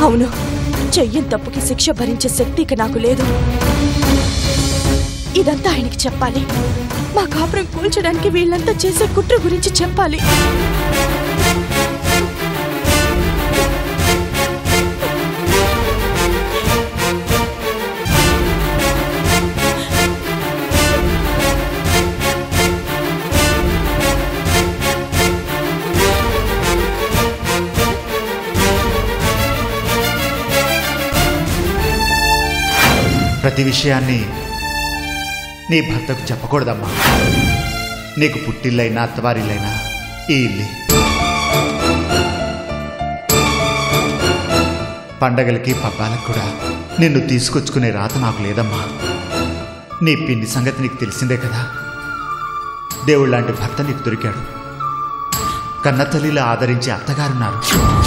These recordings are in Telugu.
అవును చెయ్యని తప్పుకి శిక్ష భరించే శక్తి ఇక నాకు లేదు ఇదంతా ఆయనకి చెప్పాలి మా కాపురం కూల్చడానికి వీళ్ళంతా చేసే కుట్ర గురించి చెప్పాలి ప్రతి విషయాన్ని నీ భర్తకు చెప్పకూడదమ్మా నీకు పుట్టిల్లైనా అత్తవారిల్లైనా ఈ ఇల్లి పండగలకి పబ్బాలకు కూడా నిన్ను తీసుకొచ్చుకునే రాత నాకు లేదమ్మా నీ పిండి సంగతి నీకు తెలిసిందే కదా దేవుళ్ళ లాంటి భర్త నీకు దొరికాడు కన్నతల్లిలా ఆదరించే అత్తగారున్నారు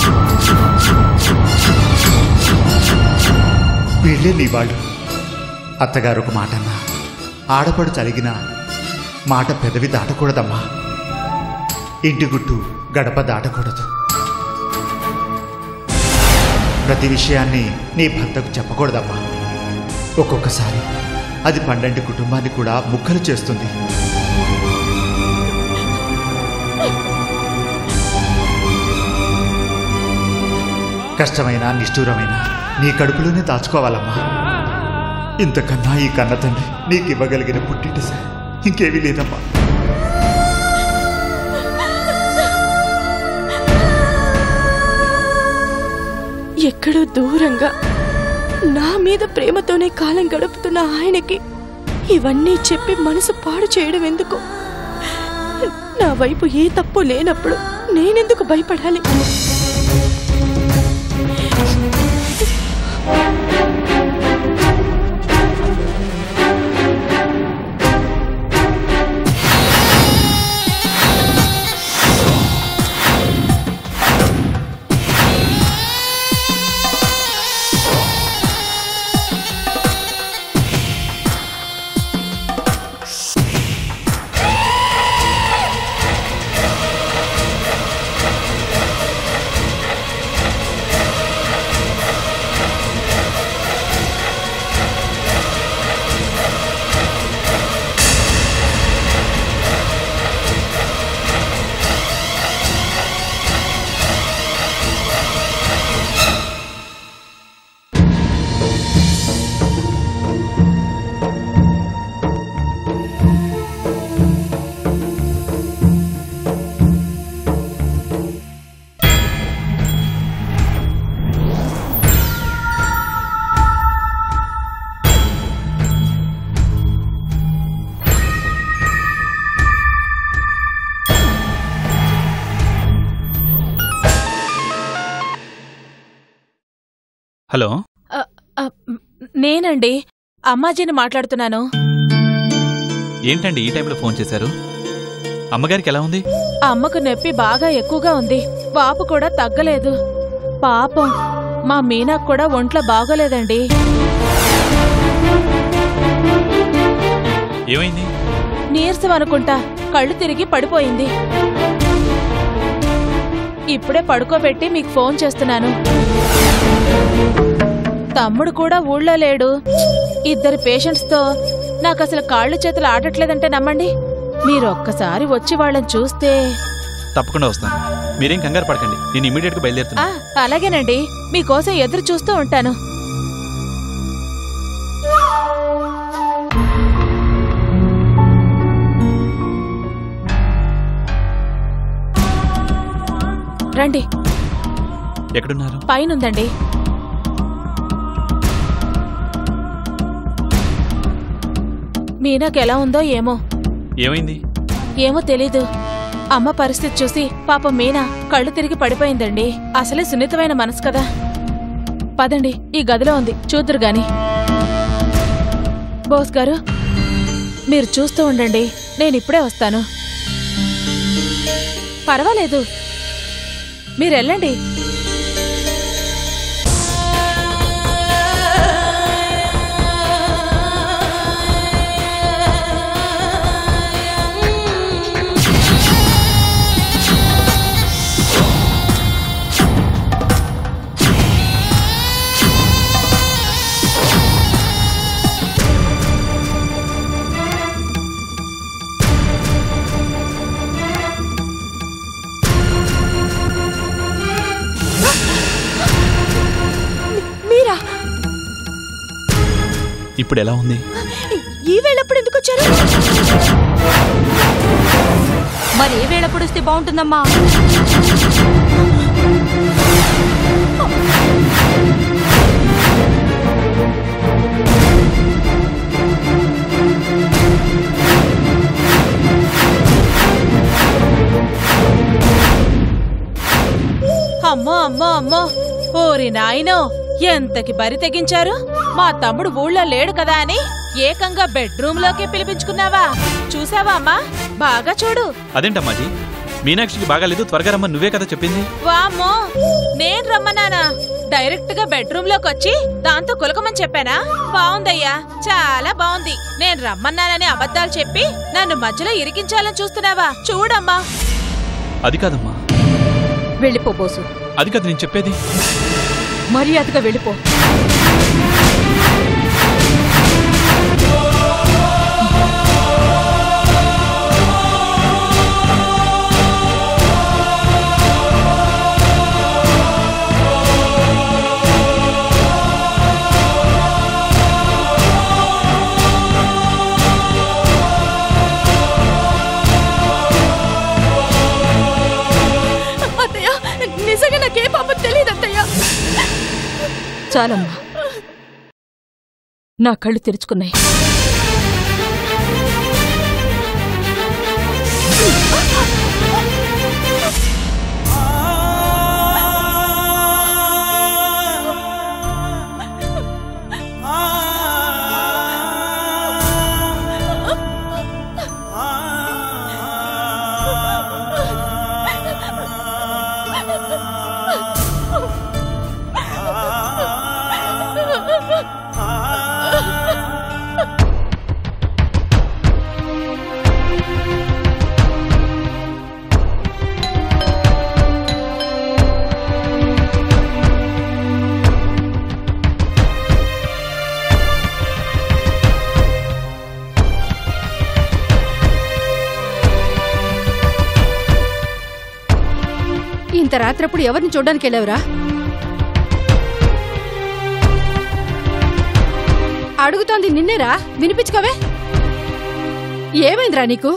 వీళ్ళే నీ వాళ్ళు అత్తగారు ఒక మాట అన్నా ఆడపడు చలిగిన మాట పెదవి దాటకూడదమ్మా ఇంటి గుట్టు గడప దాటకూడదు ప్రతి విషయాన్ని నీ భర్తకు చెప్పకూడదమ్మా ఒక్కొక్కసారి అది పండంటి కుటుంబాన్ని కూడా ముక్కలు చేస్తుంది కష్టమైన నిష్ఠూరమైన నీ కడుపులోనే దాచుకోవాలమ్మా ఇంతకన్నా ఈ కన్న తండ్రి నీకు ఇవ్వగలిగిన పుట్టింటి సార్ ఇంకేమీ లేదమ్మా ఎక్కడో దూరంగా నా మీద ప్రేమతోనే కాలం గడుపుతున్న ఆయనకి ఇవన్నీ చెప్పి మనసు పాడు చేయడం ఎందుకు నా వైపు ఏ తప్పు లేనప్పుడు నేనెందుకు భయపడాలి హలో అ, అ, మ్, నేనండి అమ్మాజీని మాట్లాడుతున్నాను ఏంటండి ఈ టైంలో ఫోన్ చేశారు అమ్మగారికి ఎలా ఉంది ఆ అమ్మకు నొప్పి బాగా ఎక్కువగా ఉంది వాపు కూడా తగ్గలేదు పాపం మా మీనాకు కూడా ఒంట్లో బాగోలేదండి ఏమైంది నీరసం అనుకుంటా కళ్ళు తిరిగి పడిపోయింది ఇప్పుడే పడుకోబెట్టి మీకు ఫోన్ చేస్తున్నాను తమ్ముడు కూడా ఊళ్ళో లేడు ఇద్దరు పేషెంట్స్తో నాకు అసలు కాళ్ళు చేతులు ఆడట్లేదంటే నమ్మండి మీరు ఒక్కసారి వచ్చి వాళ్ళని చూస్తే తప్పకుండా వస్తాను మీరేం కంగారు పడకండి నేను ఇమీడియట్గా బయలుదేరుతాను ఆ అలాగేనండి మీకోసం ఎదురు చూస్తూ ఉంటాను రండి ఎక్కడున్నారు పైనుందండి మీనాకు ఎలా ఉందో ఏమో ఏమైంది ఏమో తెలీదు అమ్మ పరిస్థితి చూసి పాపం మీనా కళ్ళు తిరిగి పడిపోయిందండి అసలే సున్నితమైన మనసు కదా పదండి ఈ గదిలో ఉంది చూద్దురు గాని బోస్ గారు మీరు చూస్తూ ఉండండి నేను ఇప్పుడే వస్తాను పర్వాలేదు మీరెళ్ళండి ఇప్పుడు ఎలా ఉంది ఈ వేళప్పుడు ఎందుకు వచ్చారు మరి ఏ వేళప్పుడు వస్తే బాగుంటుందమ్మా అమ్మో అమ్మో అమ్మో ఓరి నాయనో ఎంతకి బరి తెగించారు మా తమ్ముడు ఊళ్ళో లేడు కదా అని ఏకంగా బెడ్రూమ్ లోకి పిలిపించుకున్నావా చూసావా అమ్మా బాగా చూడు అదేంటమ్మాజీ మీనాక్షికి బాగాలేదు త్వరగా రమ్మని నువ్వే కదా చెప్పింది వామ్మో నేను రమ్మన్నానా డైరెక్ట్ గా బెడ్రూమ్ లోకి వచ్చి దాంతో కులకమని చెప్పానా బాగుందయ్యా చాలా బాగుంది నేను రమ్మన్నానని అబద్ధాలు చెప్పి నన్ను మధ్యలో ఇరికించాలని చూస్తున్నావా చూడమ్మా అది కాదమ్మా వెళ్ళిపో బోసు అది కాదు నేను చెప్పేది మర్యాదగా వెళ్ళిపో అత్తయ్య నిజంగా నాకే పాపం తెలియదు అత్తయ్య చాలమ్మా నా కళ్ళు తెరుచుకున్నాయి ఇంత రాత్రప్పుడు ఎవరిని చూడడానికి వెళ్ళావురా అడుగుతోంది నిన్నేరా వినిపించుకోవే ఏమైందిరా నీకు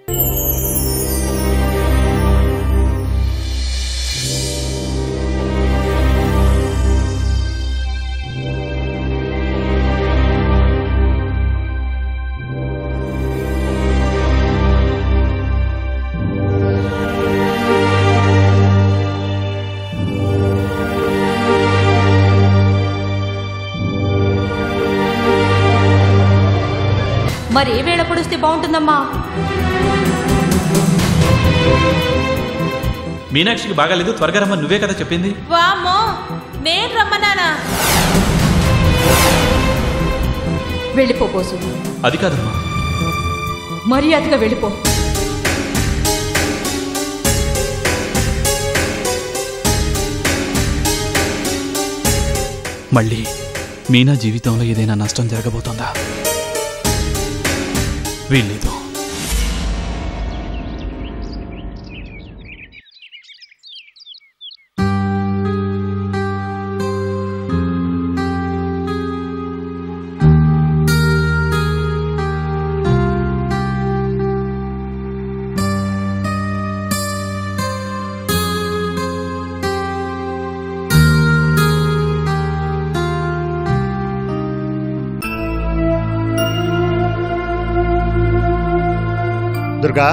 మరి ఏ వేళప్పుడు వస్తే బాగుంటుందమ్మా మీనాక్షికి బాగాలేదు త్వరగా రమ్మని నువ్వే కదా చెప్పింది వామ్మో నేను రమ్మన్నానా వెళ్ళిపో బోసు అది కాదమ్మా మర్యాదగా వెళ్ళిపో మళ్ళీ మీనా జీవితంలో ఏదైనా నష్టం జరగబోతోందా వీల్లేదు దుర్గా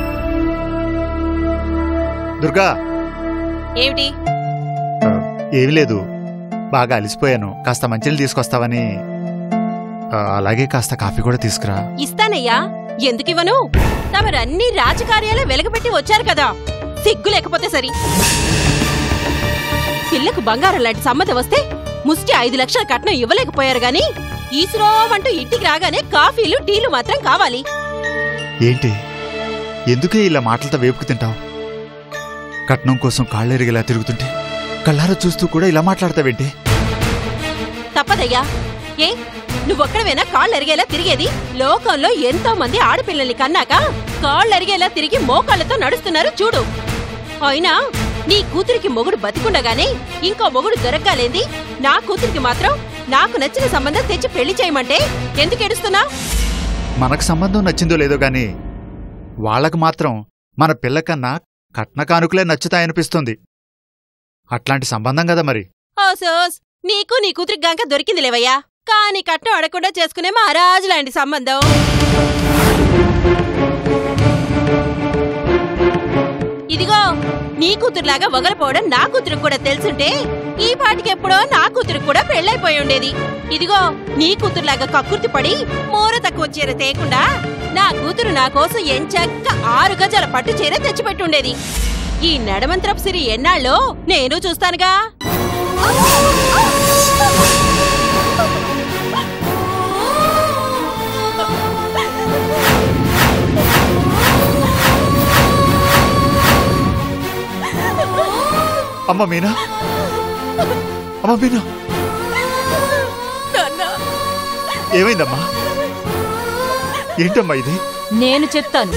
దుర్గా ఏమిటి ఆ, ఏమీ లేదు బాగా అలసిపోయాను కాస్త మంచినీళ్ళు తీసుకొస్తావని ఆ, అలాగే కాస్త కాఫీ కూడా తీసుకురా ఇస్తానయ్యా ఎందుకివ్వను తమరన్ని రాజకార్యాలే వెలగబెట్టి వచ్చారు కదా సిగ్గు లేకపోతే సరి పిల్లకు బంగారం లాంటి సమ్మతి వస్తే ముష్టి ఐదు లక్షల కట్నం ఇవ్వలేకపోయారు గాని ఈశ్రోమంటూ ఇంటికి రాగానే కాఫీలు టీలు మాత్రం కావాలి ఏంటి ఎందుకే ఇలా మాటలతో వేపుకు తింటావు కట్నం కోసం కాళ్ళెరిగేలా తిరుగుతుంటే కళ్ళారా చూస్తూ కూడా ఇలా మాట్లాడతావేంటి తప్పదయ్యా ఏ నువ్వొక్కడవేనా కాళ్ళు అరిగేలా తిరిగేది లోకంలో ఎంతో మంది ఆడపిల్లల్ని కన్నాక కాళ్ళు అరిగేలా తిరిగి మోకాళ్ళతో నడుస్తున్నారు చూడు అయినా నీ కూతురికి మొగుడు బతికుండగానే ఇంకో మొగుడు దొరకగాలేంది నా కూతురికి మాత్రం నాకు నచ్చిన సంబంధం తెచ్చి పెళ్లి చేయమంటే ఎందుకు ఏడుస్తున్నా మనకు సంబంధం నచ్చిందో లేదో గాని వాళ్ళకు మాత్రం మన పిల్ల కన్నా కట్న కానుకలే నచ్చుతాయనిపిస్తుంది అట్లాంటి సంబంధం కదా మరి ఓసోస్ నీకు నీ కూతురికి గాంక దొరికింది లేవయ్యా కానీ కట్నం అడగకుండా చేసుకునే మహారాజు లాంటి సంబంధం ఇదిగో నీ కూతురులాగా వగలపోవడం నా కూతురుకు కూడా తెలుసుంటే ఈ పాటికెప్పుడో నా కూతురుకు కూడా పెళ్ళైపోయి ఉండేది ఇదిగో నీ కూతురులాగా కక్కుర్తి పడి మూర తక్కువ చీర తేకుండా నా కూతురు నా కోసం ఎంచక్క ఆరు గజాల పట్టు చీర తెచ్చిపెట్టుండేది ఈ నడమంత్రపు సిరి ఎన్నాళ్ళో నేను చూస్తానుగా అమ్మ మీనా అమ్మ మీనా ఏమైందమ్మా ఏంటమ్మా ఇది నేను చెప్తాను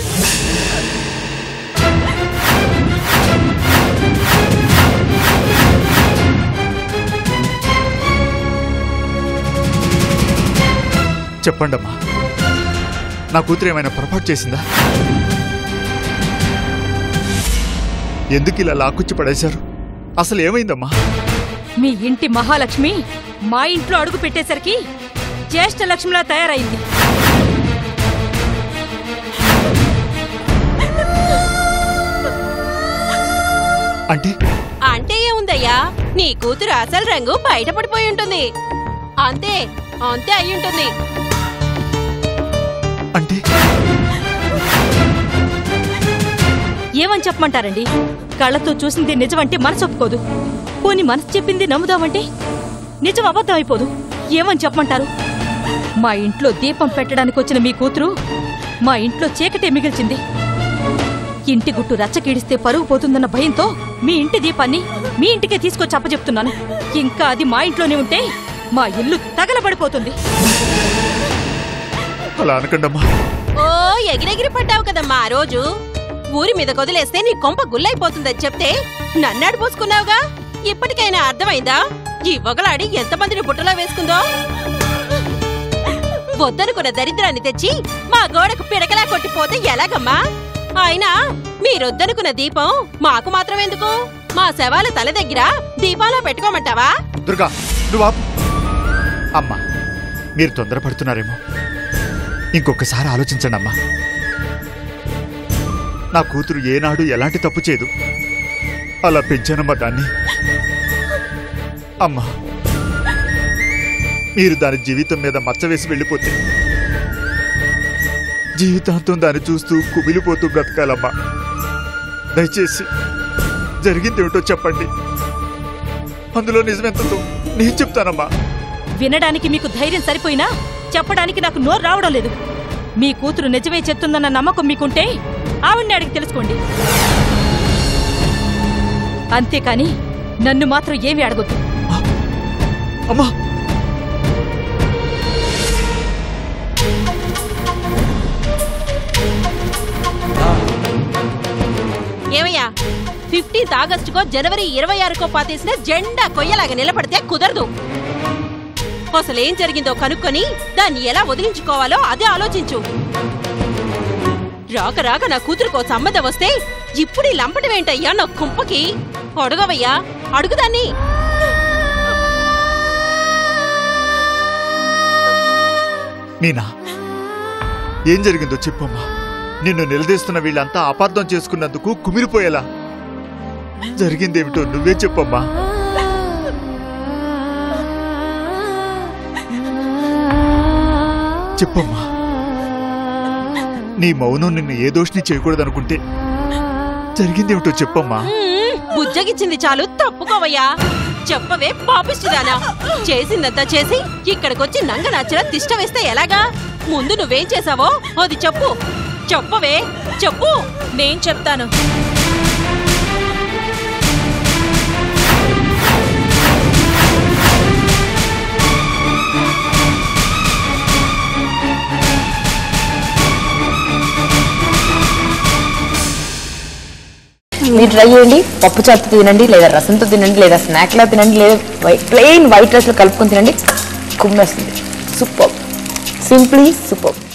చెప్పండమ్మా నా కూతురు ఏమైనా పొరపాటు చేసిందా ఎందుకు ఇలా లాక్కుచ్చి పడేశారు అసలు ఏమైందమ్మా మీ ఇంటి మహాలక్ష్మి మా ఇంట్లో అడుగు పెట్టేసరికి జ్యేష్ఠ లక్ష్మిలా తయారైంది అంటే అంటే ఏముందయ్యా నీ కూతురు అసలు రంగు బయటపడిపోయి ఉంటుంది అంతే అంతే అయి ఉంటుంది అంటే ఏమని చెప్పమంటారండి కళ్ళతో చూసింది నిజమంటే మనసు ఒప్పుకోదు పోని మనసు చెప్పింది నమ్ముదామంటే నిజం అబద్ధం అయిపోదు ఏమని చెప్పమంటారు మా ఇంట్లో దీపం పెట్టడానికి వచ్చిన మీ కూతురు మా ఇంట్లో చీకటే మిగిల్చింది ఇంటి గుట్టు రచ్చకీడిస్తే పరుగు పోతుందన్న భయంతో మీ ఇంటి దీపాన్ని మీ ఇంటికే తీసుకొచ్చి అప్పచెప్తున్నాను ఇంకా అది మా ఇంట్లోనే ఉంటే మా ఇల్లు తగలబడిపోతుంది అలా అనకండమ్మా ఓ ఎగిరెగిరి పడ్డావు కదమ్మా ఆ రోజు ఊరి మీద కొదిలేస్తే నీ కొంప గుల్లైపోతుందని చెప్తే నన్నాడు పోసుకున్నావుగా ఇప్పటికైనా అర్థమైందా ఈ వగలాడి ఎంతమందిని బుట్టలో వేసుకుందో వద్దనుకున్న దరిద్రాన్ని తెచ్చి మా గోడకు పిడకలా కొట్టిపోతే ఎలాగమ్మా అయినా మీరొద్దనుకున్న దీపం మాకు మాత్రం ఎందుకు మా శవాల తల దగ్గర దీపాలో పెట్టుకోమంటావా దుర్గా నువ్వు ఆపు అమ్మా మీరు తొందరపడుతున్నారేమో ఇంకొకసారి ఆలోచించండి అమ్మా నా కూతురు ఏనాడు ఎలాంటి తప్పు చేయదు అలా పెంచానమ్మా దాన్ని అమ్మా మీరు దాని జీవితం మీద మచ్చ వేసి వెళ్ళిపోతే జీవితాంతం దాన్ని చూస్తూ కుమిలిపోతూ బ్రతకాలమ్మా దయచేసి జరిగిందేమిటో చెప్పండి అందులో నిజమెంతతో నేను చెప్తానమ్మా వినడానికి మీకు ధైర్యం సరిపోయినా చెప్పడానికి నాకు నోరు రావడం లేదు మీ కూతురు నిజమే చెప్తుందన్న నమ్మకం మీకుంటే ఆవిడ్ని అడిగి తెలుసుకోండి అంతేకాని నన్ను మాత్రం ఏమీ అడగొద్దు అమ్మా ఏమయ్యా ఫిఫ్టీన్త్ ఆగస్టుకో జనవరి ఇరవై ఆరుకో పాతేసిన జెండా కొయ్యలాగా నిలబడితే కుదరదు అసలేం జరిగిందో కనుక్కొని దాన్ని ఎలా వదిలించుకోవాలో అదే ఆలోచించు రాక రాక నా కూతురుకో సంబంధం వస్తే ఇప్పుడు ఈ లంపటమేంటయ్యా నా కుంపకి అడుగవయ్యా అడుగుదాన్ని మీనా ఏం జరిగిందో చెప్పమ్మా నిన్ను నిలదీస్తున్న వీళ్ళంతా అపార్థం చేసుకున్నందుకు కుమిరిపోయేలా జరిగిందేమిటో నువ్వే చెప్పమ్మా చెప్పమ్మా నీ మౌనం నిన్ను ఏ దోషిని చేయకూడదనుకుంటే జరిగిందేమిటో చెప్పమ్మా మ్మ్, బుజ్జగిచ్చింది చాలు తప్పుకోవయ్యా చెప్పవే పాపిష్టిదానా చేసిందంతా చేసి ఇక్కడికొచ్చి నంగనాచిన తిష్ట వేస్తే ఎలాగా ముందు నువ్వేం చేసావో అది చెప్పు చెప్పవే చెప్పు నేను చెప్తాను మీరు ట్రై చేయండి పప్పు చారుతో తినండి లేదా రసంతో తినండి లేదా స్నాక్లా తినండి లేదా ప్లెయిన్ వైట్ రైస్లో కలుపుకొని తినండి కుమ్మేస్తుంది సూపర్ సింప్లీ సూపర్